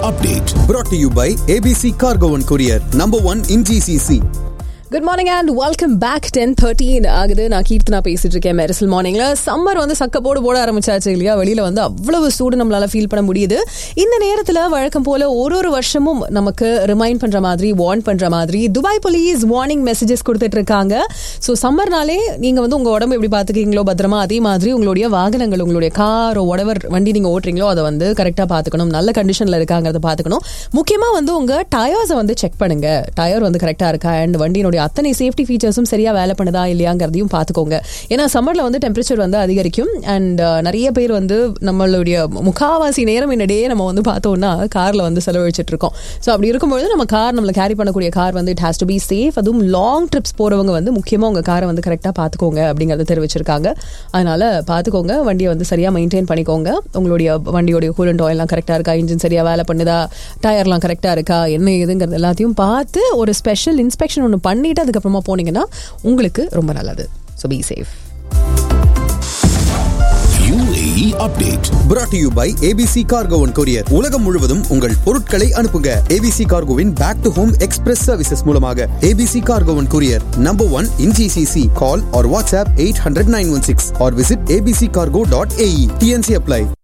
update. Brought to you by ABC Cargo and Courier, number one in GCC. Good morning and welcome back ten thirteen ஆகுது நான் கீர்த்தனா பேசிட்டு இருக்கேன் மெரிசல் மார்னிங்ல summer வந்து சக்க போடு போட ஆரம்பிச்சாச்சு இல்லையா வெளியில வந்து அவ்வளவு சூடு நம்மளால ஃபீல் பண்ண முடியுது இந்த நேரத்துல வழக்கம் போல ஒரு ஒரு வருஷமும் நமக்கு ரிமைண்ட் பண்ற மாதிரி வார்ன் பண்ற மாதிரி துபாய் போலீஸ் வார்னிங் மெசேஜஸ் கொடுத்துட்டு இருக்காங்க ஸோ சம்மர்னாலே நீங்க வந்து உங்க உடம்பு எப்படி பாத்துக்கீங்களோ பத்திரமா அதே மாதிரி உங்களுடைய வாகனங்கள் உங்களுடைய கார் ஒடவர் வண்டி நீங்க ஓட்டுறீங்களோ அதை வந்து கரெக்டா பாத்துக்கணும் நல்ல கண்டிஷன்ல இருக்காங்கிறத பாத்துக்கணும் முக்கியமா வந்து உங்க டயர்ஸை வந்து செக் பண்ணுங்க டயர் வந்து கரெக்டா இருக்கா அண்ட் வண்டியினுடைய அத்தனை சேஃப்டி ஃபீச்சர்ஸும் சரியா வேலை பண்ணுதா இல்லையாங்கிறதையும் பார்த்துக்கோங்க ஏன்னா சம்மர்ல வந்து டெம்பரேச்சர் வந்து அதிகரிக்கும் அண்ட் நிறைய பேர் வந்து நம்மளுடைய முக்காவாசி நேரம் என்னடையே நம்ம வந்து பார்த்தோம்னா கார்ல வந்து செலவழிச்சிட்டு இருக்கோம் ஸோ அப்படி இருக்கும்பொழுது நம்ம கார் நம்மளை கேரி பண்ணக்கூடிய கார் வந்து it has to be safe அதுவும் லாங் ட்ரிப்ஸ் போறவங்க வந்து முக்கியமா உங்க காரை வந்து கரெக்டாக பார்த்துக்கோங்க அப்படிங்கறத தெரிவிச்சிருக்காங்க அதனால பார்த்துக்கோங்க வண்டியை வந்து சரியா மெயின்டைன் பண்ணிக்கோங்க உங்களுடைய வண்டியோடைய கூலண்ட் ஆயிலாம் கரெக்டாக இருக்கா இன்ஜின் சரியா வேலை பண்ணுதா டயர்லாம் கரெக்டாக இருக்கா என்ன ஏதுங்கிறது எல்லாத்தையும் பார்த்து ஒரு ஸ்பெஷல் இன்ஸ்பெக்ஷன் ஒன்று பண்ணிட்டு அதுக்கப்புறமா போனீங்கன்னா உங்களுக்கு ரொம்ப நல்லது so be safe UAE update. Brought to you by ABC Cargo and Courier. உலகம் முழுவதும் உங்கள் பொருட்களை அனுப்புங்க ABC Cargoவின் back to home express services மூலமாக ABC Cargo and Courier, number one in GCC. Call or WhatsApp 800 916 or visit abccargo.ae. TNC apply.